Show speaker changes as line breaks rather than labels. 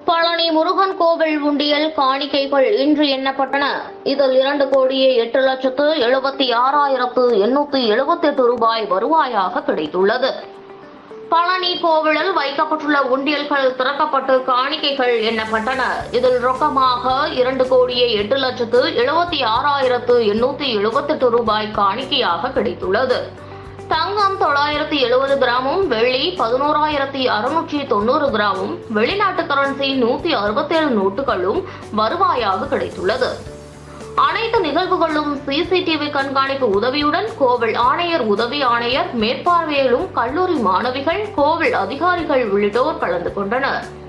பழனி முருகன் கோவில் உண்டியல் காணிக்கைகள் இன்று எண்ணப்பட்டன இதில் இரண்டு கோடியே எட்டு லட்சத்து எழுபத்தி ஆறாயிரத்து எண்ணூத்தி எழுபத்தி எட்டு ரூபாய் வருவாயாக கிடைத்துள்ளது பழனி கோவிலில் வைக்கப்பட்டுள்ள உண்டியல்கள் திறக்கப்பட்டு காணிக்கைகள் எண்ணப்பட்டன இதில் ரொக்கமாக இரண்டு கோடியே எட்டு லட்சத்து எழுபத்தி ஆறாயிரத்து எண்ணூத்தி எழுபத்தெட்டு ரூபாய் காணிக்கையாக கிடைத்துள்ளது தங்கம் தொள்ளாயிரத்தி எழுபது கிராமும் வெள்ளி பதினோராயிரத்தி அறுநூற்றி தொண்ணூறு கிராமும் வெளிநாட்டு கரன்சி நூத்தி அறுபத்தேழு நோட்டுகளும் வருவாயாக கிடைத்துள்ளது அனைத்து நிகழ்வுகளும் சிசிடிவி கண்காணிப்பு உதவியுடன் கோவில் ஆணையர் உதவி ஆணையர் மேற்பார்வையிலும் கல்லூரி மாணவிகள் கோவில் அதிகாரிகள் உள்ளிட்டோர் கலந்து கொண்டனர்